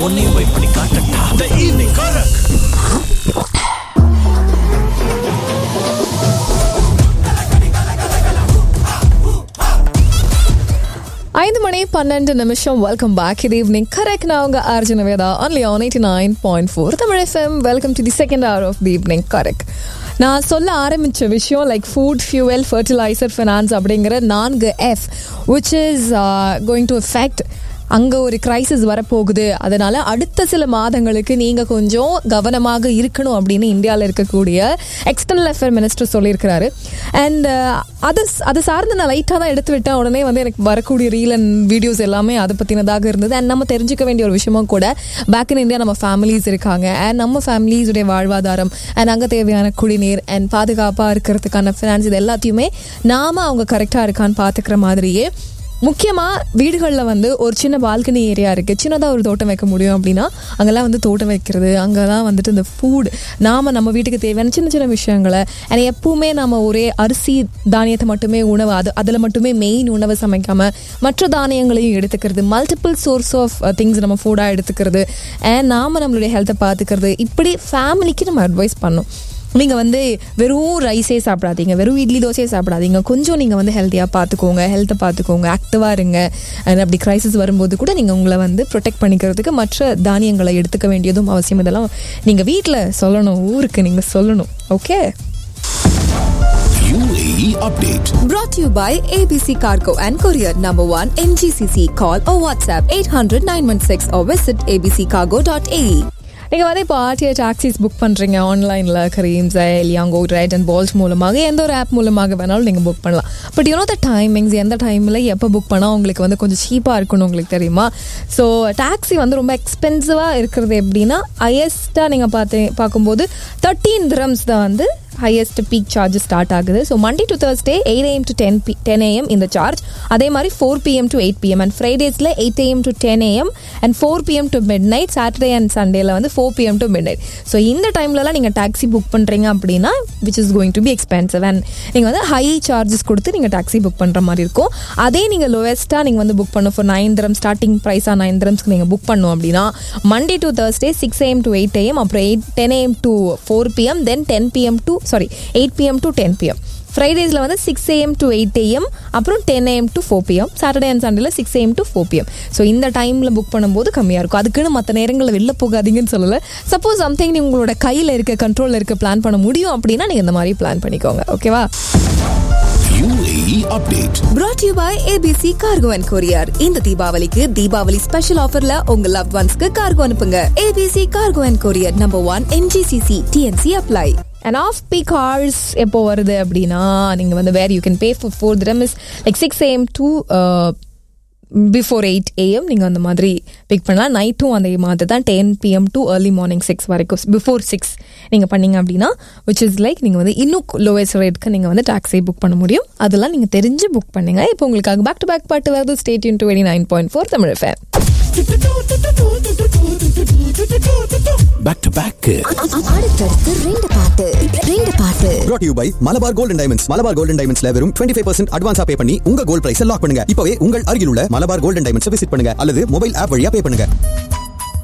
உன்னையும் போய் பண்ணி காட்டட்டா த ஈவினிங் கரக் ஐந்து மணி பன்னெண்டு நிமிஷம் வெல்கம் பேக் இது ஈவினிங் கரெக்ட் நான் உங்க Arjuna Veda only on eighty nine point four Tamil FM welcome to the second hour of the evening correct நான் சொல்ல ஆரம்பிச்ச விஷயம் like food fuel fertiliser finance அப்படிங்கிற நான்கு F which is going to effect அங்கே ஒரு கிரைசிஸ் வரப்போகுது அதனால அடுத்த சில மாதங்களுக்கு நீங்கள் கொஞ்சம் கவனமாக இருக்கணும் அப்படின்னு இந்தியாவில் இருக்கக்கூடிய எக்ஸ்டர்னல் அஃபேர் மினிஸ்டர் சொல்லியிருக்கிறாரு அண்ட் அது அது சார்ந்து நான் லைட்டாக தான் எடுத்து விட்டேன் உடனே வந்து எனக்கு வரக்கூடிய ரீல் அண்ட் வீடியோஸ் எல்லாமே அதை பற்றினதாக இருந்தது அண்ட் நம்ம தெரிஞ்சுக்க வேண்டிய ஒரு விஷயமும் கூட பேக் இன் இந்தியா நம்ம ஃபேமிலிஸ் இருக்காங்க அண்ட் நம்ம ஃபேமிலிஸுடைய வாழ்வாதாரம் அண்ட் அங்கே தேவையான குடிநீர் அண்ட் பாதுகாப்பாக இருக்கிறதுக்கான ஃபினான்ஸ் இது எல்லாத்தையுமே நாம அவங்க கரெக்டாக இருக்கான்னு பார்த்துக்கிற மாதிரியே முக்கியமாக வீடுகளில் வந்து ஒரு சின்ன பால்கனி ஏரியா இருக்குது சின்னதாக ஒரு தோட்டம் வைக்க முடியும் அப்படின்னா அங்கெல்லாம் வந்து தோட்டம் வைக்கிறது அங்கெல்லாம் வந்துட்டு இந்த ஃபுட் நாம் நம்ம வீட்டுக்கு தேவையான சின்ன சின்ன விஷயங்களை and எப்பவுமே நம்ம ஒரே அரிசி தானியத்தை மட்டுமே உணவு அது அதில் மட்டுமே மெயின் உணவை சமைக்காமல் மற்ற தானியங்களையும் எடுத்துக்கிறது மல்டிபிள் சோர்ஸ் ஆஃப் திங்ஸ் நம்ம ஃபுட்டாக எடுத்துக்கிறது அண்ட் நாம் நம்மளுடைய ஹெல்த்தை பார்த்துக்கிறது இப்படி ஃபேமிலிக்கு நம்ம அட்வைஸ் பண்ணணும் நீங்கள் வந்து வெறும் ரைஸே சாப்பிடாதீங்க வெறும் இட்லி தோசையே சாப்பிடாதீங்க கொஞ்சம் நீங்கள் வந்து ஹெல்த்தியாக பார்த்துக்கோங்க ஹெல்த்தை பார்த்துக்கோங்க ஆக்டிவாக இருங்க and அப்படி கிரைசிஸ் வரும்போது கூட நீங்கள் உங்களை வந்து ப்ரொடெக்ட் பண்ணிக்கிறதுக்கு மற்ற தானியங்களை எடுத்துக்க வேண்டியதும் அவசியம் இதெல்லாம் நீங்கள் வீட்டில் சொல்லணும் ஊருக்கு நீங்கள் சொல்லணும் okay UAE update. Brought to you by ABC Cargo and Courier Number 1 MGCC. Call or WhatsApp 800 916 or visit abccargo.ae. நீங்கள் வந்து இப்போ ஆர்டிஐ டாக்ஸிஸ் புக் பண்ணுறீங்க ஆன்லைனில் கரீம்ஸ் எலியாங்கோ ரைட் அண்ட் பால்ஸ் மூலமாக எந்த ஒரு ஆப் மூலமாக வேணாலும் நீங்கள் புக் பண்ணலாம் பட் யூனோ த டைமிங்ஸ் எந்த டைமில் எப்போ புக் பண்ணால் உங்களுக்கு வந்து கொஞ்சம் சீப்பாக இருக்கணும் உங்களுக்கு தெரியுமா ஸோ டாக்ஸி வந்து ரொம்ப எக்ஸ்பென்சிவாக இருக்கிறது எப்படின்னா ஹையஸ்ட்டாக நீங்கள் பார்த்து பார்க்கும்போது தேர்ட்டீன் திரம்ஸ் தான் வந்து ஹையஸ்ட் பீக் சார்ஜ் ஸ்டார்ட் ஆகுது so Monday to Thursday eight AM to ten P ten AM இந்த சார்ஜ் அதே மாதிரி four PM to eight PM and ஃப்ரைடேஸில் eight AM to ten AM and four PM to midnight Saturday and சண்டேல வந்து four PM to midnight so இந்த டைம்லலாம் நீங்கள் taxi book பண்ணுறீங்க அப்படின்னா which is going to be expensive and நீங்கள் வந்து ஹை சார்ஜஸ் கொடுத்து நீங்கள் டாக்ஸி புக் பண்ணுற மாதிரி இருக்கும் அதே நீங்கள் லோவஸ்ட்டாக நீங்கள் வந்து புக் பண்ணும் ஃபார் நைன் திரம் ஸ்டார்டிங் ப்ரைஸாக நைன் திரம்ஸ்க்கு நீங்கள் புக் பண்ணும் அப்படின்னா Monday to Thursday six AM to eight AM அப்புறம் eight ten AM to four PM then ten PM to sorry eight PM to ten PM ஃப்ரைடேஸில் வந்து six AM to eight AM அப்புறம் ten AM to four PM Saturday and சண்டேல six AM to four PM so இந்த டைமில் book பண்ணும்போது கம்மியாக இருக்கும் அதுக்குன்னு மற்ற நேரங்களில் வெளில போகாதீங்கன்னு சொல்லலை சப்போஸ் சம்திங் நீ உங்களோட கையில் இருக்க கண்ட்ரோலில் இருக்க பிளான் பண்ண முடியும் அப்படின்னா நீங்கள் இந்த மாதிரி பிளான் பண்ணிக்கோங்க ஓகேவா UAE update. Brought to you by ABC Cargo and Courier. இந்த தீபாவளிக்கு தீபாவளி ஸ்பெஷல் ஆஃபர்ல உங்க லவ் ஒன்ஸ்க்கு கார்கோ அனுப்புங்க ABC Cargo and Courier Number 1 MGCC TNC apply. And off peak hours எப்போ வருது அப்படின்னா நீங்கள் வந்து where you can pay for four dirham is like six AM to before eight AM நீங்கள் அந்த மாதிரி பிக் பண்ணலாம் நைட்டும் அதே மாதிரி தான் ten PM to early morning six வரைக்கும் பிஃபோர் சிக்ஸ் நீங்கள் பண்ணீங்க அப்படின்னா விச் இஸ் லைக் நீங்கள் வந்து இன்னும் லோவஸ்ட் ரேட்க்கு நீங்கள் வந்து டாக்ஸி புக் பண்ண முடியும் அதெல்லாம் நீங்கள் தெரிஞ்சு புக் பண்ணுங்க இப்போ உங்களுக்காக பேக் டு பேக் பாட்டு வருது ஸ்டேட் யூன் twenty nine point four Tamil FM Back to back. அடுத்தடுத்து ரெண்டு பாட்டு ரெண்டு பாட்டு brought to you by Malabar golden diamonds Malabar golden டைமண்ட்ஸ்ல வெறும் 25% ஃபைவ் பர்சன்ட் அட்வான்ஸா பே பண்ணி உங்க கோல்ட் பிரைஸ் லாக் பண்ணுங்க இப்பவே உங்கள் அருகில் உள்ள மலபார் கோல்டன் டைமண்ட்ஸ் விசிட் பண்ணுங்க அல்லது மொபைல் ஆப் வழியா பே பண்ணுங்க